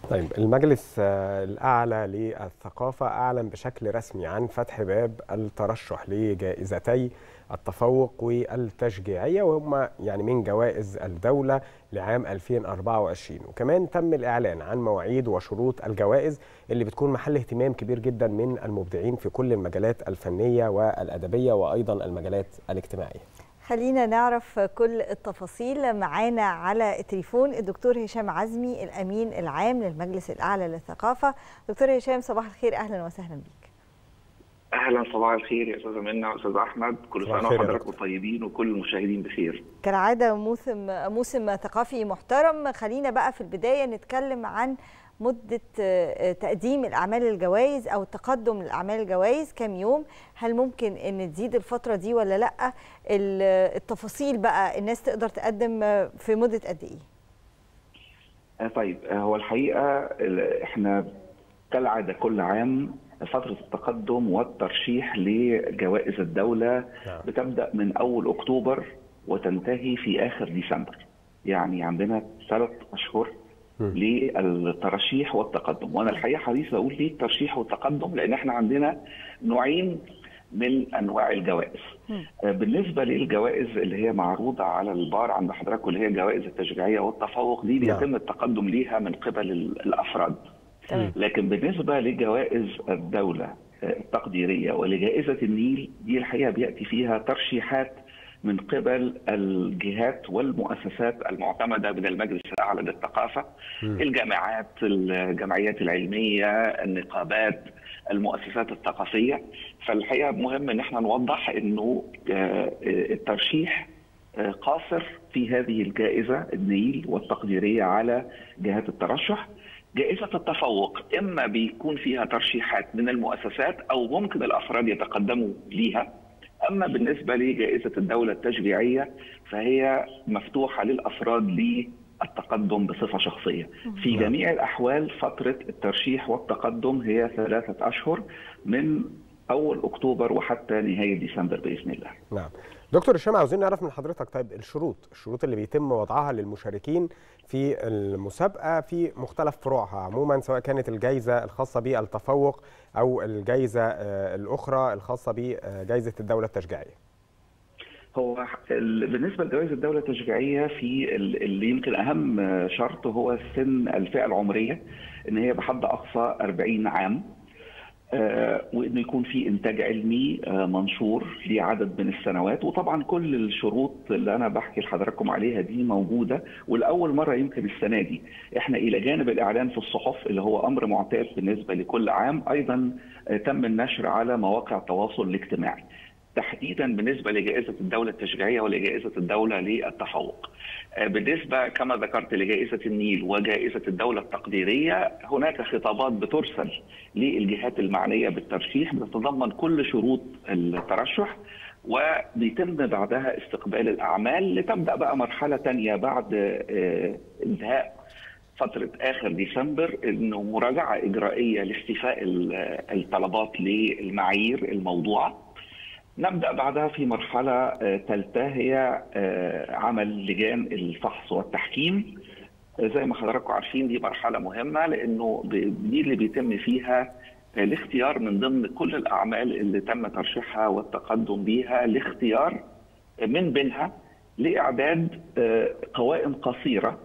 طيب المجلس الأعلى للثقافة أعلن بشكل رسمي عن فتح باب الترشح لجائزتي التفوق والتشجيعية وهم يعني من جوائز الدولة لعام 2024 وكمان تم الإعلان عن مواعيد وشروط الجوائز اللي بتكون محل اهتمام كبير جدا من المبدعين في كل المجالات الفنية والأدبية وأيضا المجالات الاجتماعية خلينا نعرف كل التفاصيل معانا على التليفون الدكتور هشام عزمي الامين العام للمجلس الاعلى للثقافه دكتور هشام صباح الخير اهلا وسهلا بيك اهلا صباح الخير يا استاذه منى واستاذ احمد كل سنه وحضراتكم طيبين وكل المشاهدين بخير كالعاده موسم موسم ثقافي محترم خلينا بقى في البدايه نتكلم عن مدة تقديم الأعمال الجوائز أو التقدم لأعمال الجوائز كام يوم هل ممكن أن تزيد الفترة دي ولا لأ التفاصيل بقى الناس تقدر تقدم في مدة قد إيه طيب هو الحقيقة إحنا كالعادة كل عام فترة التقدم والترشيح لجوائز الدولة بتبدأ من أول أكتوبر وتنتهي في آخر ديسمبر يعني عندنا ثلاث أشهر للترشيح والتقدم وانا الحقيقه حريص اقول ليه الترشيح والتقدم لان احنا عندنا نوعين من انواع الجوائز بالنسبه للجوائز اللي هي معروضه على البار عند حضراتكم اللي هي الجوائز التشجيعيه والتفوق دي بيتم التقدم ليها من قبل الافراد لكن بالنسبه لجوائز الدوله التقديريه ولجائزه النيل دي الحقيقه بياتي فيها ترشيحات من قبل الجهات والمؤسسات المعتمدة من المجلس الأعلى للثقافة م. الجامعات الجمعيات العلمية النقابات المؤسسات الثقافية فالحقيقة مهم أن احنا نوضح أنه الترشيح قاصر في هذه الجائزة النيل والتقديرية على جهات الترشح جائزة التفوق إما بيكون فيها ترشيحات من المؤسسات أو ممكن الأفراد يتقدموا ليها اما بالنسبه لجائزه الدوله التشجيعيه فهي مفتوحه للافراد للتقدم بصفه شخصيه. في جميع الاحوال فتره الترشيح والتقدم هي ثلاثه اشهر من اول اكتوبر وحتى نهايه ديسمبر باذن الله. نعم. دكتور هشام عاوزين نعرف من حضرتك طيب الشروط الشروط اللي بيتم وضعها للمشاركين في المسابقه في مختلف فروعها عموما سواء كانت الجائزه الخاصه بالتفوق او الجائزه الاخرى الخاصه بجائزه الدوله التشجيعيه. هو بالنسبه لجوائز الدوله التشجيعيه في اللي يمكن اهم شرط هو سن الفئه العمريه ان هي بحد اقصى 40 عام آه وانه يكون في انتاج علمي آه منشور لعدد من السنوات وطبعا كل الشروط اللي انا بحكي لحضراتكم عليها دي موجوده والاول مره يمكن السنه دي احنا الى جانب الاعلان في الصحف اللي هو امر معتاد بالنسبه لكل عام ايضا آه تم النشر على مواقع التواصل الاجتماعي تحديدا بالنسبه لجائزه الدوله التشجيعيه ولجائزه الدوله للتفوق. بالنسبه كما ذكرت لجائزه النيل وجائزه الدوله التقديريه هناك خطابات بترسل للجهات المعنيه بالترشيح بتتضمن كل شروط الترشح وبيتم بعدها استقبال الاعمال لتبدا بقى مرحله ثانيه بعد انتهاء فترة آخر ديسمبر إنه مراجعة إجرائية لاستيفاء الطلبات للمعايير الموضوعة نبدا بعدها في مرحله ثالثه هي عمل لجان الفحص والتحكيم زي ما حضراتكم عارفين دي مرحله مهمه لانه دي اللي بيتم فيها الاختيار من ضمن كل الاعمال اللي تم ترشيحها والتقدم بيها لاختيار من بينها لاعداد قوائم قصيره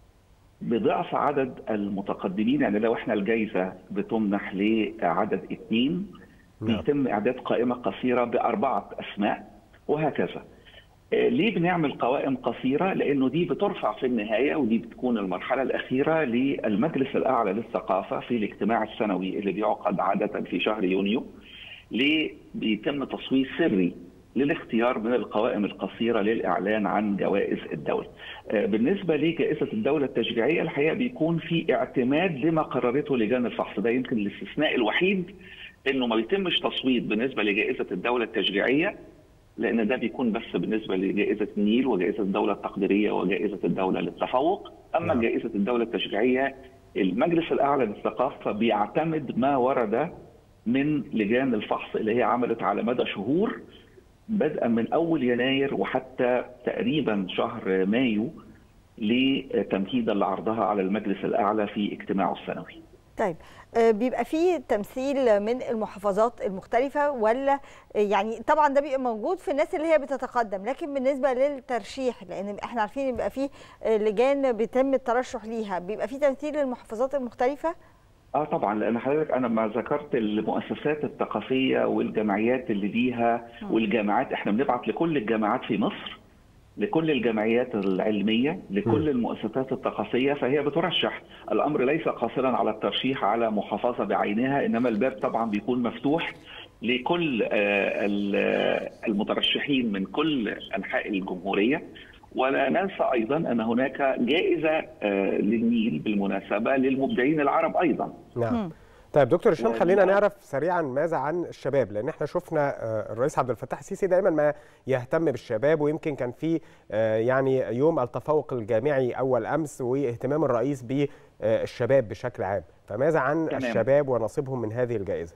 بضعف عدد المتقدمين يعني لو احنا الجائزه بتمنح لعدد اثنين بيتم اعداد قائمه قصيره باربعه اسماء وهكذا. ليه بنعمل قوائم قصيره؟ لانه دي بترفع في النهايه ودي بتكون المرحله الاخيره للمجلس الاعلى للثقافه في الاجتماع السنوي اللي بيعقد عاده في شهر يونيو. ليه بيتم تصويت سري للاختيار من القوائم القصيرة للإعلان عن جوائز الدولة بالنسبة لجائزة الدولة التشجيعية الحقيقة بيكون في اعتماد لما قررته لجان الفحص ده يمكن الاستثناء الوحيد انه ما بيتمش تصويت بالنسبه لجائزه الدوله التشجيعيه لان ده بيكون بس بالنسبه لجائزه النيل وجائزه الدوله التقديريه وجائزه الدوله للتفوق اما نعم. جائزه الدوله التشجيعيه المجلس الاعلى للثقافه بيعتمد ما ورد من لجان الفحص اللي هي عملت على مدى شهور بدءا من اول يناير وحتى تقريبا شهر مايو لتمهيدا لعرضها على المجلس الاعلى في اجتماعه السنوي. طيب بيبقى فيه تمثيل من المحافظات المختلفة ولا يعني طبعا ده بيبقى موجود في الناس اللي هي بتتقدم لكن بالنسبة للترشيح لأن احنا عارفين بيبقى فيه لجان بيتم الترشح ليها بيبقى فيه تمثيل للمحافظات المختلفة؟ اه طبعا لان حضرتك انا ما ذكرت المؤسسات الثقافيه والجمعيات اللي ليها والجامعات احنا بنبعت لكل الجامعات في مصر لكل الجمعيات العلميه لكل المؤسسات الثقافيه فهي بترشح الامر ليس قاصرا على الترشيح على محافظه بعينها انما الباب طبعا بيكون مفتوح لكل المترشحين من كل انحاء الجمهوريه ولا ننسى ايضا ان هناك جائزه للنيل بالمناسبه للمبدعين العرب ايضا نعم طيب دكتور هشام خلينا نعرف سريعا ماذا عن الشباب لان احنا شفنا الرئيس عبد الفتاح السيسي دايما ما يهتم بالشباب ويمكن كان في يعني يوم التفوق الجامعي اول امس واهتمام الرئيس بالشباب بشكل عام فماذا عن تمام. الشباب ونصيبهم من هذه الجائزه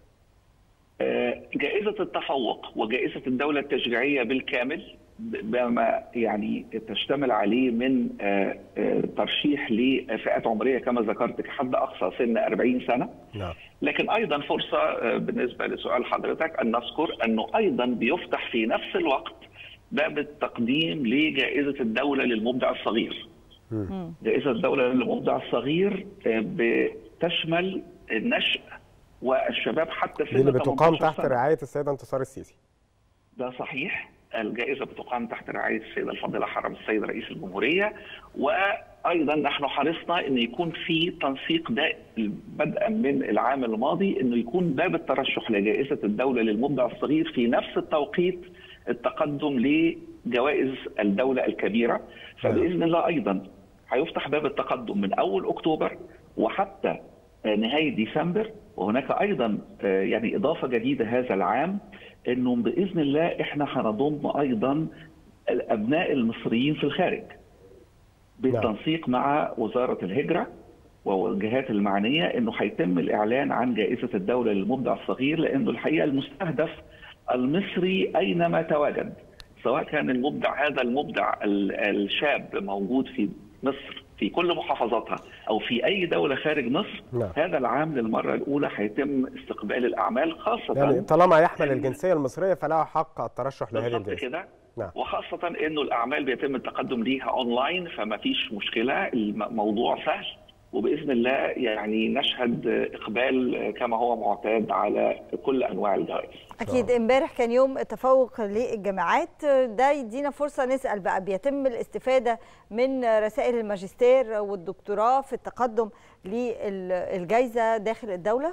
جائزه التفوق وجائزه الدوله التشجيعيه بالكامل بما يعني تشتمل عليه من ترشيح لفئات عمريه كما ذكرت كحد اقصى سن 40 سنه نعم. لكن ايضا فرصه بالنسبه لسؤال حضرتك ان نذكر انه ايضا بيفتح في نفس الوقت باب التقديم لجائزه الدوله للمبدع الصغير. م. جائزه الدوله للمبدع الصغير بتشمل النشء والشباب حتى سن اللي بتقام تحت سنة. رعايه السيده انتصار السيسي. ده صحيح الجائزة بتقام تحت رعاية السيدة الفاضلة حرم السيد رئيس الجمهورية وأيضا نحن حرصنا أن يكون في تنسيق دائم بدءا من العام الماضي أنه يكون باب الترشح لجائزة الدولة للمبدع الصغير في نفس التوقيت التقدم لجوائز الدولة الكبيرة فبإذن الله أيضا هيفتح باب التقدم من أول أكتوبر وحتى نهاية ديسمبر وهناك أيضا يعني إضافة جديدة هذا العام انه باذن الله احنا هنضم ايضا الابناء المصريين في الخارج بالتنسيق مع وزاره الهجره والجهات المعنيه انه هيتم الاعلان عن جائزه الدوله للمبدع الصغير لانه الحقيقه المستهدف المصري اينما تواجد سواء كان المبدع هذا المبدع الشاب موجود في مصر في كل محافظاتها او في اي دوله خارج مصر نعم. هذا العام للمره الاولى هيتم استقبال الاعمال خاصه يعني طالما يحمل الجنسيه المصريه فله حق الترشح لهذه الجائزه كده نعم. وخاصه انه الاعمال بيتم التقدم ليها اونلاين فما فيش مشكله الموضوع سهل وباذن الله يعني نشهد اقبال كما هو معتاد على كل انواع الجوائز. اكيد امبارح كان يوم التفوق للجامعات ده يدينا فرصه نسال بقى بيتم الاستفاده من رسائل الماجستير والدكتوراه في التقدم للجائزه داخل الدوله؟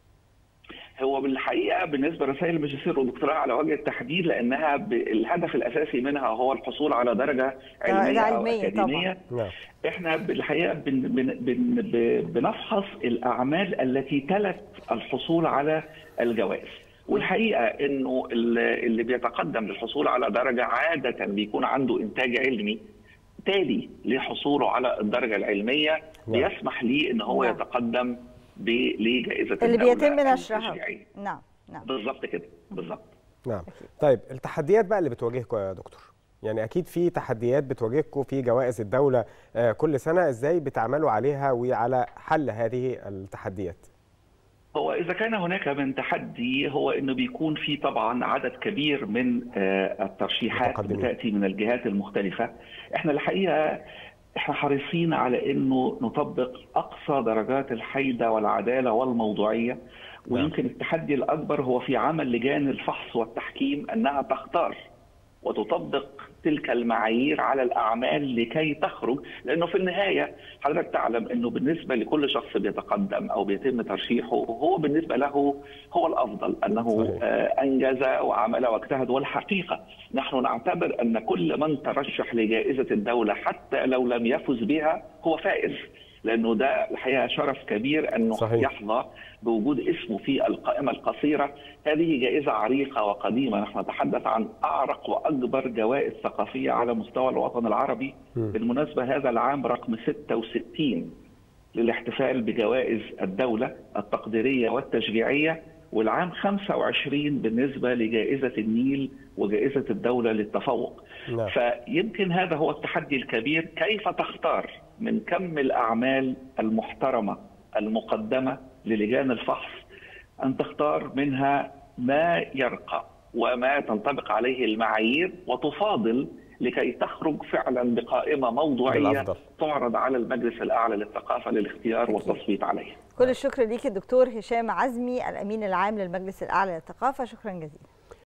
هو بالحقيقه بالنسبه لرسائل الماجستير والدكتوراه على وجه التحديد لانها الهدف الاساسي منها هو الحصول على درجه علميه, علمية او اكاديميه طبعا. احنا بالحقيقه بن بن بن بنفحص الاعمال التي تلت الحصول على الجوائز والحقيقه انه اللي بيتقدم للحصول على درجه عاده بيكون عنده انتاج علمي تالي لحصوله على الدرجه العلميه بيسمح ليه ان هو يتقدم لجائزه اللي بيتم نشرها نعم نعم بالظبط كده بالظبط نعم طيب التحديات بقى اللي بتواجهكم يا دكتور يعني اكيد في تحديات بتواجهكم في جوائز الدوله كل سنه ازاي بتعملوا عليها وعلى حل هذه التحديات هو اذا كان هناك من تحدي هو انه بيكون في طبعا عدد كبير من الترشيحات بتاتي من الجهات المختلفه احنا الحقيقه احنا حريصين على انه نطبق اقصى درجات الحيده والعداله والموضوعيه ويمكن التحدي الاكبر هو في عمل لجان الفحص والتحكيم انها تختار وتطبق تلك المعايير على الاعمال لكي تخرج لانه في النهايه حضرتك تعلم انه بالنسبه لكل شخص بيتقدم او بيتم ترشيحه هو بالنسبه له هو الافضل انه صحيح. انجز وعمل واجتهد والحقيقه نحن نعتبر ان كل من ترشح لجائزه الدوله حتى لو لم يفز بها هو فائز لانه ده الحقيقه شرف كبير انه صحيح. يحظى بوجود اسمه في القائمه القصيره هذه جائزه عريقه وقديمه نحن نتحدث عن اعرق واكبر جوائز ثقافيه على مستوى الوطن العربي م. بالمناسبه هذا العام رقم 66 للاحتفال بجوائز الدوله التقديريه والتشجيعيه والعام 25 بالنسبه لجائزه النيل وجائزه الدوله للتفوق نعم. فيمكن هذا هو التحدي الكبير كيف تختار من كم الاعمال المحترمه المقدمه للجان الفحص ان تختار منها ما يرقى وما تنطبق عليه المعايير وتفاضل لكي تخرج فعلا بقائمه موضوعيه بالأفضل. تعرض على المجلس الاعلى للثقافه للاختيار والتصويت عليه. كل الشكر ليك الدكتور هشام عزمي الامين العام للمجلس الاعلى للثقافه شكرا جزيلا